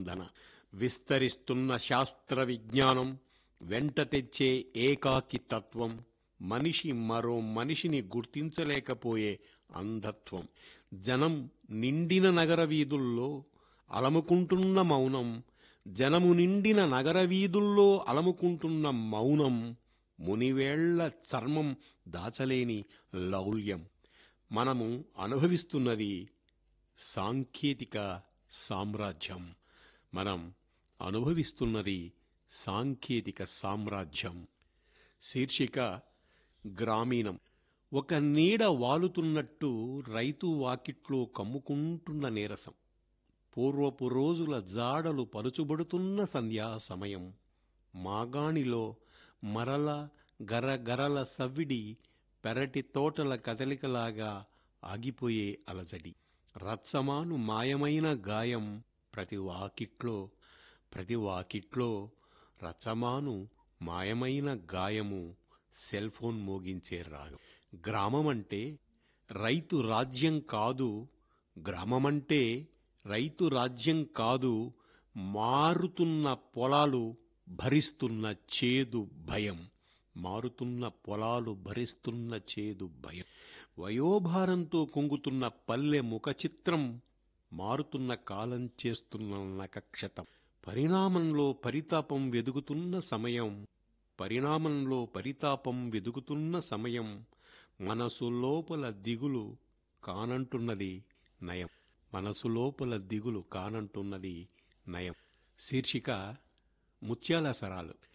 స్పందన విస్తరిస్తున్న శాస్త్ర విజ్ఞానం వెంట తెచ్చే ఏకాకి తత్వం మనిషి మరో మనిషిని గుర్తించలేకపోయే అంధత్వం జనం నిండిన నగర వీధుల్లో అలముకుంటున్న మౌనం జనము నిండిన నగర వీధుల్లో అలముకుంటున్న మౌనం మునివేళ్ల చర్మం దాచలేని లౌల్యం మనము అనుభవిస్తున్నది సాంకేతిక సామ్రాజ్యం మనం అనుభవిస్తున్నది సాంకేతిక సామ్రాజ్యం శీర్షిక గ్రామీణం ఒక నీడ వాలుతున్నట్టు రైతు వాకిట్లో కమ్ముకుంటున్న నీరసం పూర్వపు రోజుల జాడలు పలుచుబడుతున్న సంధ్యా సమయం మాగాణిలో మరల గరగరల సవ్విడి పెరటి తోటల కదలికలాగా ఆగిపోయే అలజడి రత్సమాను మాయమైన గాయం ప్రతి వాకిట్లో ప్రతి వాకిట్లో రచ్చమాను మాయమైన గాయము సెల్ ఫోన్ మోగించే రాగం గ్రామమంటే రైతు రాజ్యం కాదు గ్రామమంటే రైతు రాజ్యం కాదు మారుతున్న పొలాలు భరిస్తున్న చేదు భయం మారుతున్న పొలాలు భరిస్తున్న చేదు భయం వయోభారంతో కుంగుతున్న పల్లె ముఖ చిత్రం మారుతున్న కాలం చేస్తున్న నకక్షతం పరిణామంలో పరితాపం వెదుగుతున్న సమయం పరిణామంలో పరితాపం వెదుగుతున్న సమయం మనసు లోపల దిగులు కానంటున్నది నయం మనసు లోపల దిగులు కానంటున్నది నయం శీర్షిక ముత్యాల సరాలు